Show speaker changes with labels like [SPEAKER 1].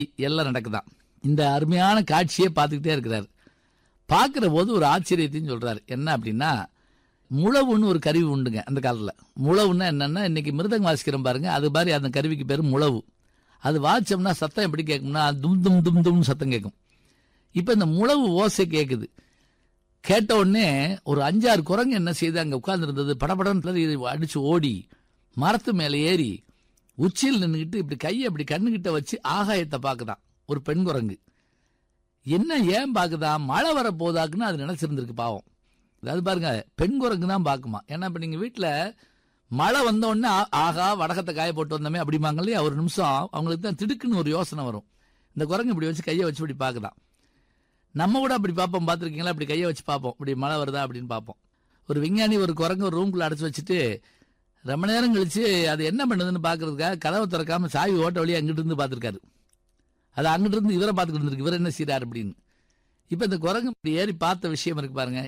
[SPEAKER 1] எல்லாம் நடக்குதாம் இந்த அருமையான காட்சியை பார்த்துக்கிட்டே இருக்கிறார் பார்க்குற போது ஒரு ஆச்சரியத்தையும் சொல்றாரு என்ன அப்படின்னா முழவுன்னு ஒரு கருவி உண்டுங்க அந்த காலத்தில் முழவுன்னா என்னன்னா இன்னைக்கு மிருதங்க வாசிக்கிறோம் பாருங்க அது மாதிரி அந்த கருவிக்கு பேர் முழவு அது வாசிச்சோம்னா சத்தம் எப்படி கேட்கும்னா தும் தும் தும் தும்னு சத்தம் கேட்கும் இப்போ இந்த முழவு ஓசை கேட்குது கேட்ட உடனே ஒரு அஞ்சாறு குரங்கு என்ன செய்து அங்கே உட்கார்ந்துருந்தது படபடன்னு இது அடிச்சு ஓடி மரத்து மேலே ஏறி உச்சியில் நின்றுக்கிட்டு இப்படி கையை இப்படி கண்ணுகிட்ட வச்சு ஆகாயத்தை பார்க்குதான் ஒரு பெண் குரங்கு என்ன ஏன் பார்க்குதான் மழை வர போதாக்குன்னு அது நினைச்சிருந்திருக்கு பாவம் அது பாருங்க பெண் குரங்கு தான் பார்க்குமா ஏன்னா இப்போ நீங்கள் வீட்டில் மழை வந்த உடனே ஆ- ஆகா வடகத்தை காய போட்டு வந்தோமே அப்படிம்பாங்க இல்லையா ஒரு நிமிஷம் அவங்களுக்கு தான் திடுக்குன்னு ஒரு யோசனை வரும் இந்த குரங்கு இப்படி வச்சு கையை வச்சு இப்படி பார்க்குதான் நம்ம கூட அப்படி பார்ப்போம் பார்த்துருக்கீங்களா அப்படி கையை வச்சு பார்ப்போம் இப்படி மழை வருதா அப்படின்னு பார்ப்போம் ஒரு விஞ்ஞானி ஒரு குரங்கு ஒரு ரூம்குள்ள அடைச்சு வச்சுட்டு ரொம்ப நேரம் கழிச்சு அது என்ன பண்ணுதுன்னு பார்க்கறதுக்காக கதவை திறக்காம சாவி ஓட்ட வழியா அங்கிட்டு இருந்து பார்த்துருக்காரு அது அங்கிட்டு இருந்து இவரை பார்த்துக்கிட்டு இருந்திருக்கு இவர் என்ன செய்றாரு அப்படின்னு இப்போ இந்த குரங்கு இப்படி ஏறி பார்த்த விஷயம் இருக்கு பாருங்க